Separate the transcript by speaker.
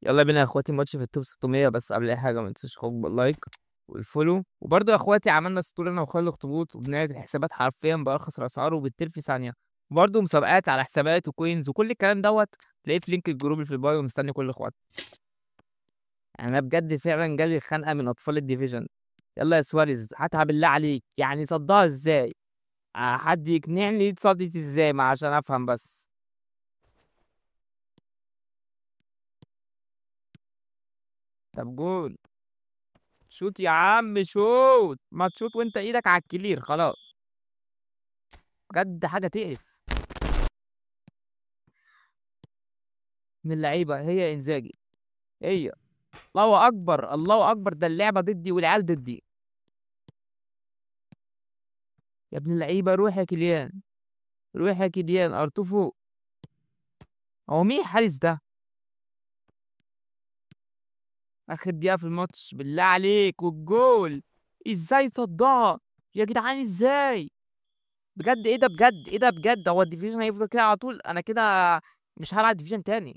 Speaker 1: يلا بينا يا اخواتي ماتش في التوب 600 بس قبل اي حاجه ما تنسوش خروج باللايك والفولو وبرضه يا اخواتي عملنا ستوري انا وخالد الاخطبوط وبنعرض الحسابات حرفيا بارخص الاسعار وبالتل في ثانيه وبرضه مسابقات على حسابات وكوينز وكل الكلام دوت تلاقيه في لينك الجروب اللي في البايو ومستني كل اخواتي يعني انا بجد فعلا جالي خنقه من اطفال الديفيجن يلا يا سواريز هاتها بالله عليك يعني صدها ازاي آه، حد يقنعني اتصدت ازاي ما عشان افهم بس طب جول شوت يا عم شوت ما تشوت وانت ايدك على الكلير خلاص بجد حاجه تقرف من اللعيبه هي انزاجي هي الله اكبر الله اكبر ده اللعبه ضدي والعيال ضدي يا ابن اللعيبه روح يا كيليان روح يا كيليان ارتفو هو مين الحارس ده اخر دقيقه في الماتش بالله عليك والجول ازاي صدها يا جدعان ازاي بجد ايه ده بجد ايه ده بجد هو الديفيجن هيفضل كده على طول انا كده مش هلعب ديفيجن تاني